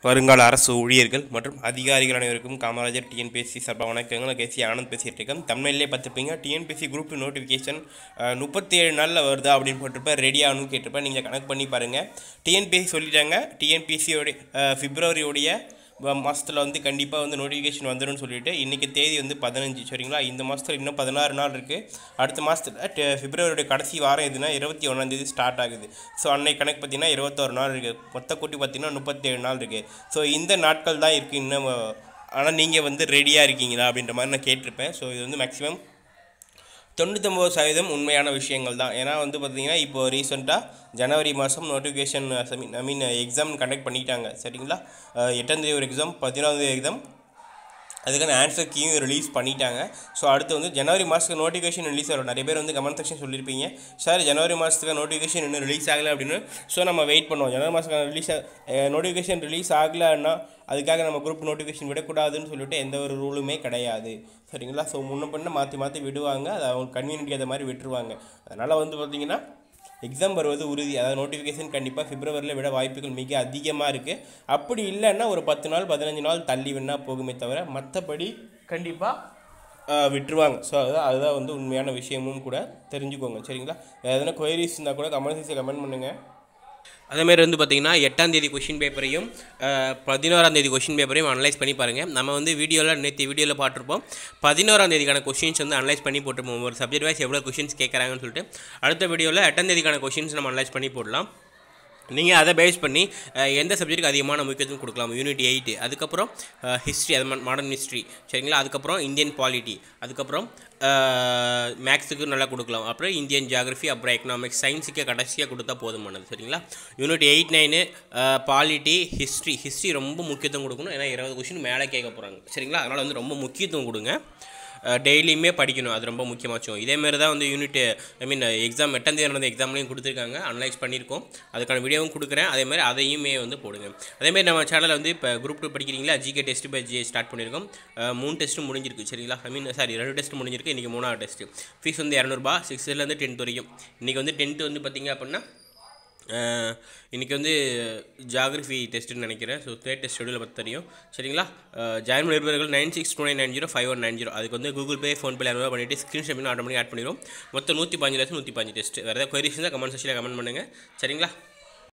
வருங்கால அரசு ஊழியர்கள் மற்றும் அதிகாரிகள் அனைவருக்கும் காமராஜர் டிஎன்பிஎஸ்சி சார்பாக வணக்கங்கள் கேசி ஆனந்த் பேசிகிட்டு இருக்கேன் தமிழ்லேயே பார்த்துருப்பீங்க டிஎன்பிஎஸ்சி குரூப் நோட்டிஃபிகேஷன் முப்பத்தி ஏழு நாளில் வருதா அப்படின்னு போட்டிருப்பேன் ரெடி ஆகணும்னு கேட்டிருப்பேன் நீங்கள் கணக்கு பண்ணி பாருங்கள் டிஎன்பிஎஸ்சி சொல்லிட்டாங்க டிஎன்பிஎஸ்சியோடைய பிப்ரவரியோடைய மாதத்தில் வந்து கண்டிப்பாக வந்து நோட்டிஃபிகேஷன் வந்துடும்னு சொல்லிட்டு இன்றைக்கி தேதி வந்து பதினஞ்சு சரிங்களா இந்த மாதத்தில் இன்னும் பதினாறு நாள் இருக்குது அடுத்த மாதத்தில் பிப்ரவரியோட கடைசி வாரம் எதுனா இருபத்தி ஒன்றாந்தேதி ஸ்டார்ட் ஆகுது ஸோ அன்னைக்கு கணக்கு பார்த்தீங்கன்னா இருபத்தோரு நாள் இருக்குது மொத்த கூட்டி பார்த்தீங்கன்னா முப்பத்தேழு நாள் இருக்குது ஸோ இந்த நாட்கள் தான் இருக்குது இன்னும் ஆனால் நீங்கள் வந்து ரெடியாக இருக்கீங்களா அப்படின்ற மாதிரி நான் கேட்டிருப்பேன் ஸோ இது வந்து மேக்ஸிமம் தொண்ணூத்தொம்பது சதவீதம் உண்மையான விஷயங்கள் தான் ஏன்னா வந்து பார்த்தீங்கன்னா இப்போ ரீசெண்டாக ஜனவரி மாதம் notification I mean exam conduct பண்ணிட்டாங்க சரிங்களா அஹ் எட்டாம் தேதி ஒரு எக்ஸாம் பதினாலாம் தேதி எக்ஸாம் அதுக்கான ஆன்சர் கீயும் ரிலீஸ் பண்ணிட்டாங்க ஸோ அடுத்து வந்து ஜனவரி மாதத்துக்கு நோட்டிஃபிகேஷன் ரிலீஸ் ஆகும் நிறைய பேர் வந்து கமெண்ட் செக்ஷன் சொல்லியிருப்பீங்க சார் ஜனவரி மாதத்துக்கு நோட்டிஃபிகேஷன் இன்னும் ரிலீஸ் ஆகலை அப்படின்னு ஸோ நம்ம வெயிட் பண்ணுவோம் ஜனவரி மாதத்துக்கு ரிலீஸ் நோட்டிஃபிகேஷன் ரிலீஸ் ஆகலைன்னா அதுக்காக நம்ம குரூப் நோட்டிஃபிகேஷன் விடக்கூடாதுன்னு சொல்லிட்டு எந்த ஒரு ரூலுமே கிடையாது சரிங்களா ஸோ முன்ன பின்ன மாற்றி மாற்றி விடுவாங்க அது அவங்க கன்வீனியன்ட் ஏற்ற மாதிரி விட்டுருவாங்க அதனால் வந்து பார்த்தீங்கன்னா எக்ஸாம் வருவது உறுதி அதாவது நோட்டிஃபிகேஷன் கண்டிப்பாக பிப்ரவரியில் விட வாய்ப்புகள் மிக அதிகமாக இருக்குது அப்படி இல்லைன்னா ஒரு பத்து நாள் பதினஞ்சு நாள் தள்ளி வேணா போகுமே தவிர மற்றபடி கண்டிப்பாக விட்டுருவாங்க ஸோ அதுதான் அதுதான் வந்து உண்மையான விஷயமும் கூட தெரிஞ்சுக்கோங்க சரிங்களா எதனா கொயரிஸ் இருந்தால் கூட கமெண்ட் செக்ஷனில் கமெண்ட் பண்ணுங்கள் அதேமாதிரி வந்து பார்த்தீங்கன்னா எட்டாம் தேதி கொஷின் பேப்பரையும் பதினோராம் தேதி கொஷின் பேப்பரையும் அனலைஸ் பண்ணி பாருங்கள் நம்ம வந்து வீடியோவில் நேற்று வீடியோவில் பார்த்துருப்போம் பதினோராம் தேதிக்கான கொஷின்ஸ் வந்து அனலைஸ் பண்ணி போட்டுருப்போம் ஒரு சப்ஜெக்ட் வைஸ் எவ்வளோ கொஷின்ஸ் கேட்குறாங்கன்னு சொல்லிட்டு அடுத்த வீடியோவில் எட்டாம் தேதிக்கான கொஷின்ஸ் நம்ம அனலைஸ் பண்ணி போடலாம் நீங்கள் அதை பேஸ் பண்ணி அஹ், எந்த சப்ஜெக்ட்டுக்கு அதிகமான முக்கியத்துவம் கொடுக்கலாம் யூனிட் எயிட்டு அதுக்கப்புறம் ஹிஸ்ட்ரி அது மாடர்ன் ஹிஸ்ட்ரி சரிங்களா அதுக்கப்புறம் இந்தியன் பாலிட்டி அதுக்கப்புறம் மேக்ஸுக்கு நல்லா கொடுக்கலாம் அப்புறம் இந்தியன் ஜியாகிரஃபி அப்புறம் எக்கனாமிக்ஸ் சயின்ஸுக்கு கடைசியாக கொடுத்தா போதுமானது சரிங்களா unit eight nine polity history history ரொம்ப முக்கியத்துவம் கொடுக்கணும் ஏன்னா இருபது கொஷின் மேலே கேட்க போகிறாங்க சரிங்களா அதனால் வந்து ரொம்ப முக்கியத்துவம் கொடுங்க டெய்லியுமே படிக்கணும் அது ரொம்ப முக்கியமாச்சும் இதேமாரி தான் வந்து யூனிட் ஐ மீன் எக்ஸாம் எட்டாம் தேதி நடந்த எக்ஸாம்லையும் கொடுத்துருக்காங்க அனலைஸ் பண்ணியிருக்கோம் அதுக்கான வீடியோவும் கொடுக்குறேன் அதேமாதிரி அதையுமே வந்து போடுங்க அதேமாதிரி நம்ம சேனலில் வந்து இப்போ குரூப் டூ படிக்கிறீங்களா GK test by G start பண்ணியிருக்கோம் அஹ், மூணு டெஸ்ட்டும் முடிஞ்சிருக்கு சரிங்களா ஐ மீன் சாரி ரெண்டு டெஸ்ட் முடிஞ்சிருக்கு இன்றைக்கி மூணாவது டெஸ்ட் ஃபீஸ் வந்து இரநூறுபா சிக்ஸ்த்துலேருந்து டென்த் வரைக்கும் இன்றைக்கி வந்து டென்த்து வந்து பார்த்திங்க அப்படின்னா அஹ், இன்னைக்கு வந்து ஜாகிரஃபி டெஸ்ட்டுன்னு நினைக்கிறேன் ஸோ தேர்ட் டெஸ்ட் ஷெடியூல் பற்றி தெரியும் சரிங்களா ஜாயின் நிருபர்கள் nine six two nine nine zero five one nine zero அதுக்கு வந்து கூகுள் பே ஃபோன்பே இரநூறுவா பண்ணிவிட்டு ஸ்க்ரீன்ஷாட் பண்ணி ஆட்டோமேட்டிக் ஆட் பண்ணிடும் மொத்தம் நூற்றி பாஞ்சு லட்சம் நூற்றி பாஞ்சு டெஸ்ட் வேறு ஏதாவது கொயரிஸ் இருந்தால் கமெண்ட் செக்ஷனில் கமெண்ட் பண்ணுங்கள் சரிங்களா